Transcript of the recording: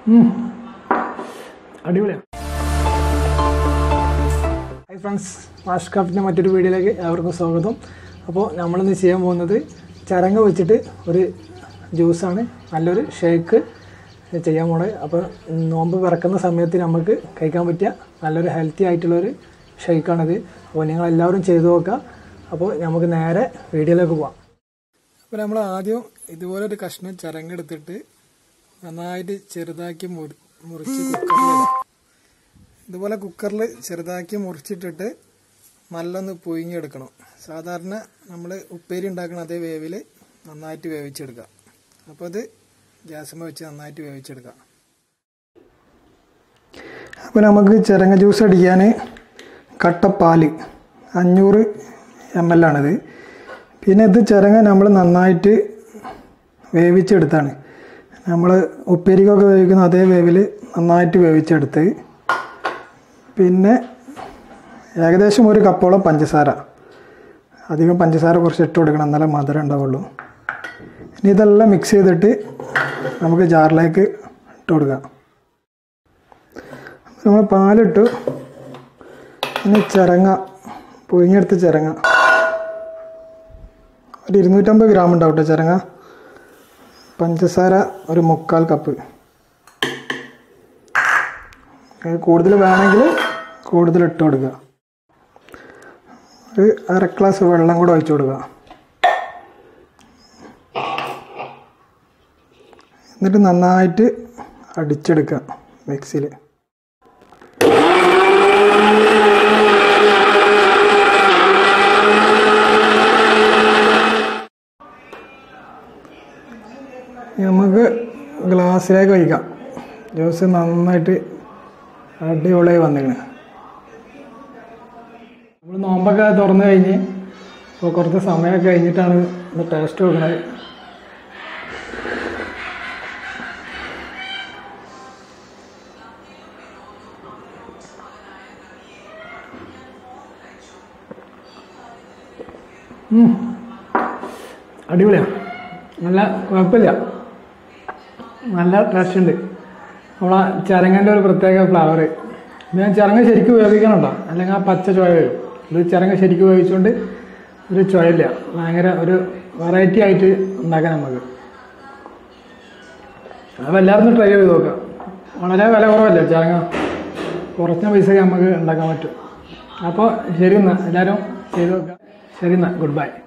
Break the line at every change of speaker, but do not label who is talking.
ഉം. അടിപൊളിയാണ് hi friends wash ക്രാഫ്റ്റിൻ്റെ മറ്റൊരു വീഡിയോയിലേക്ക് ഏവർക്കും സ്വാഗതം അപ്പോൾ നമ്മളിന്ന് ചെയ്യാൻ പോകുന്നത് ചരങ്ങ വെച്ചിട്ട് ഒരു ജ്യൂസാണ് നല്ലൊരു ഷേക്ക് ചെയ്യാൻ പോണത് അപ്പോൾ നോമ്പ് പിറക്കുന്ന സമയത്ത് നമുക്ക് കഴിക്കാൻ പറ്റിയ നല്ലൊരു ഹെൽത്തി ആയിട്ടുള്ളൊരു ഷേക്കാണിത് അപ്പോൾ നിങ്ങൾ എല്ലാവരും ചെയ്തു നോക്കുക അപ്പോൾ നമുക്ക് നേരെ വീഡിയോയിലേക്ക് പോവാം അപ്പോൾ നമ്മൾ ആദ്യം ഇതുപോലെ ഒരു കഷ്ണം ചരങ്ങെടുത്തിട്ട് നന്നായിട്ട് ചെറുതാക്കി മുറി മുറിച്ച് കുക്കറിലിടാം ഇതുപോലെ കുക്കറിൽ ചെറുതാക്കി മുറിച്ചിട്ടിട്ട് നല്ലൊന്ന് പുഴുങ്ങിയെടുക്കണം സാധാരണ നമ്മൾ ഉപ്പേരി ഉണ്ടാക്കുന്ന അതേ വേവിൽ നന്നായിട്ട് വേവിച്ചെടുക്കുക അപ്പോൾ ഇത് ഗ്യാസുമ്മ വെച്ച് നന്നായിട്ട് വേവിച്ചെടുക്കാം അപ്പോൾ നമുക്ക് ചിരങ്ങ ജ്യൂസ് അടിക്കാൻ കട്ടപ്പാല് അഞ്ഞൂറ് എം എൽ ആണിത് പിന്നെ ഇത് ചിരങ്ങ നമ്മൾ നന്നായിട്ട് വേവിച്ചെടുത്താണ് നമ്മൾ ഉപ്പേരിക്കൊക്കെ വേവിക്കുന്ന അതേ വേവിൽ നന്നായിട്ട് വേവിച്ചെടുത്ത് പിന്നെ ഏകദേശം ഒരു കപ്പോളം പഞ്ചസാര അധികം പഞ്ചസാര കുറച്ച് ഇട്ട് കൊടുക്കണം എന്നാലേ മധുരം ഉണ്ടാവുള്ളൂ ഇനി ഇതെല്ലാം മിക്സ് ചെയ്തിട്ട് നമുക്ക് ജാറിലേക്ക് ഇട്ട് കൊടുക്കാം നമ്മൾ പാലിട്ടു ഇനി ചിരങ്ങ പുഴുങ്ങിയെടുത്ത് ചിരങ്ങ ഒരു ഇരുന്നൂറ്റമ്പത് ഗ്രാം ഉണ്ടാവും കേട്ടോ ചിരങ്ങ പഞ്ചസാര ഒരു മുക്കാൽ കപ്പ് കൂടുതൽ വേണമെങ്കിൽ കൂടുതൽ ഇട്ട് കൊടുക്കുക ഒരു അര ഗ്ലാസ് വെള്ളം കൂടെ ഒഴിച്ചു കൊടുക്കുക എന്നിട്ട് നന്നായിട്ട് അടിച്ചെടുക്കുക മിക്സിയിൽ നമുക്ക് ഗ്ലാസ്സിലേക്ക് ഒഴിക്കാം ജ്യൂസ് നന്നായിട്ട് അടിപൊളിയായി വന്നിങ്ങനെ നമ്മൾ നോമ്പൊക്കെ തുറന്നു കഴിഞ്ഞ് ഇപ്പോൾ കുറച്ച് സമയമൊക്കെ കഴിഞ്ഞിട്ടാണ് ഇത് ടേസ്റ്റ് നോക്കുന്നത് ഉം. അടിപൊളിയാണ് നല്ല കുഴപ്പമില്ല നല്ല ടേസ്റ്റ് ഉണ്ട് നമ്മളെ ചിരങ്ങൻ്റെ ഒരു പ്രത്യേക ഫ്ലവർ ഞാൻ ചിരങ്ങ ശരിക്കും വേവിക്കണം കേട്ടോ അല്ലെങ്കിൽ ആ പച്ച ചുവ വരും ഇത് ചിരങ്ങ ശരിക്കും വേവിച്ചുകൊണ്ട് ഒരു ചുവയില്ല ഭയങ്കര ഒരു വെറൈറ്റി ആയിട്ട് ഉണ്ടാക്കാൻ നമുക്ക് അപ്പോൾ എല്ലാവരും ട്രൈ ചെയ്ത് നോക്കാം വളരെ വില കുറവല്ലേ ചിരങ്ങ കുറഞ്ഞ പൈസയ്ക്ക് നമുക്ക് ഉണ്ടാക്കാൻ പറ്റും അപ്പോൾ ശരി എന്നാൽ എല്ലാവരും ചെയ്ത് നോക്കാം ശരി എന്നാൽ ഗുഡ് ബൈ